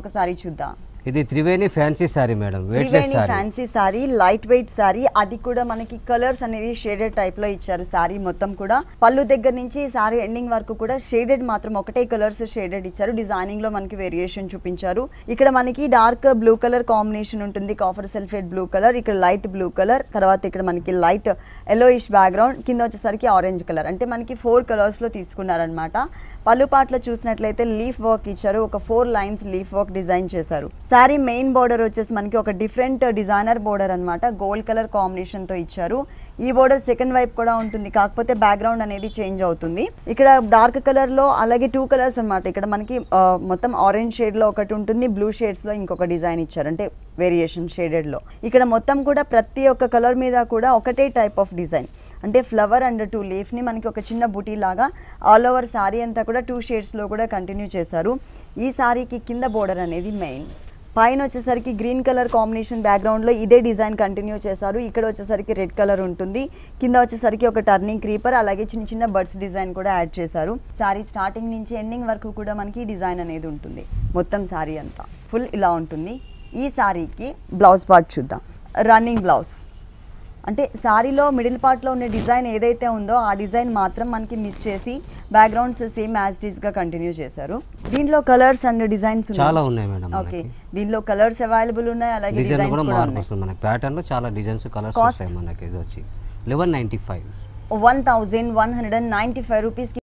ఒక సారీ చూద్దాం ఇది Triveni fancy sari madam weightless Triveni sari fancy sari light weight sari అది కూడా మనకి కలర్స్ అనేది షేడెడ్ టైప్ లో ఇచ్చారు సారీ మొత్తం కూడా పళ్ళు దగ్గర నుంచి సారీ ఎండింగ్ వరకు కూడా షేడెడ్ మాత్రం ఒకటే కలర్స్ షేడెడ్ ఇచ్చారు డిజైనింగ్ లో మనకి వేరియేషన్ చూపించారు ఇక్కడ మనకి డార్క్ బ్లూ కలర్ కాంబినేషన్ ఉంటుంది కాఫర్ సల్ఫేట్ బ్లూ కలర్ ఇక్కడ లైట్ బ్లూ కలర్ తర్వాత ఇక్కడ మనకి లైట్ ఎల్లోయిష్ బ్యాక్గ్రౌండ్ కింద వచ్చేసరికి ఆరెంజ్ కలర్ అంటే మనకి ఫోర్ కలర్స్ లో తీసుకున్నారనమాట పళ్ళు పాటలో చూసినట్లయితే లీఫ్ వర్క్ ఇచ్చారు ఒక four lines leaf work design చేశారు శారీ మెయిన్ బోర్డర్ వచ్చేసి మనకి ఒక డిఫరెంట్ డిజైనర్ బోర్డర్ అన్నమాట గోల్డ్ కలర్ కాంబినేషన్ తో ఇచ్చారు ఈ బోర్డర్ సెకండ్ వైపు కూడా ఉంటుంది కాకపోతే బ్యాక్గ్రౌండ్ అనేది చేంజ్ అవుతుంది ఇక్కడ డార్క్ కలర్ లో అలాగే టూ కలర్స్ అన్నమాట ఇక్కడ మనకి ఆ, మొత్తం ఆరెంజ్ షేడ్ లో ఒకటి ఉంటుంది బ్లూ షేడ్స్ లో ఇంకొక డిజైన్ ఇచ్చారు అంటే వేరియేషన్ షేడెడ్ లో ఇక్కడ మొత్తం కూడా ప్రతి ఒక్క కలర్ మీద కూడా ఒకటే టైప్ ఆఫ్ డిజైన్ అంటే ఫ్లవర్ అండ్ టూ లీఫ్ ని మనకి ఒక చిన్న బుటీ లాగా ఆల్ ఓవర్ సారీ అంతా కూడా టూ షేడ్స్ లో కూడా కంటిన్యూ చేశారు ఈ సారీకి కింద బోర్డర్ అనేది మెయిన్ పైన వచ్చేసరికి గ్రీన్ కలర్ కాంబినేషన్ బ్యాక్గ్రౌండ్ లో ఇదే డిజైన్ కంటిన్యూ చేశారు ఇక్కడ వచ్చేసరికి రెడ్ కలర్ ఉంటుంది కింద వచ్చేసరికి ఒక టర్నింగ్ క్రీపర్ అలాగే చిన్న చిన్న బర్డ్స్ డిజైన్ కూడా యాడ్ చేశారు సారీ స్టార్టింగ్ నుంచి ఎండింగ్ వరకు కూడా మనకి ఈ డిజైన్ అనేది ఉంటుంది మొత్తం సారీ అంతా ఫుల్ ఇలా ఉంటుంది ఈ సారీకి బ్లౌజ్ పార్ట్ చూద్దాం రన్నింగ్ బ్లౌజ్ అంటే సారీలో మిడిల్ పార్ట్లో ఉన్న డిజైన్ ఏదైతే ఉందో ఆ డిజైన్ మాత్రం మనకి మిస్ చేసి బ్యాక్గ్రౌండ్స్ సేమ్ యాజ్ ఇట్ గా కంటిన్యూ చేశారు దీంట్లో కలర్స్ అండ్ డిజైన్స్ చాలా ఉన్నాయి మేడం ఓకే మనకి దీంట్లో కలర్స్ అవైలబుల్ ఉన్నాయి అలాగే డిజైన్ డిజైన్స్ కూడా కూడా మార్పు ఉన్నాయి వస్తుంది మనకి ప్యాటర్న్ లో చాలా డిజైన్స్ కలర్స్ Cost? వస్తాయి మనకి ఇది వచ్చి eleven ninety five one thousand one hundred and ninety five రూపీస్కి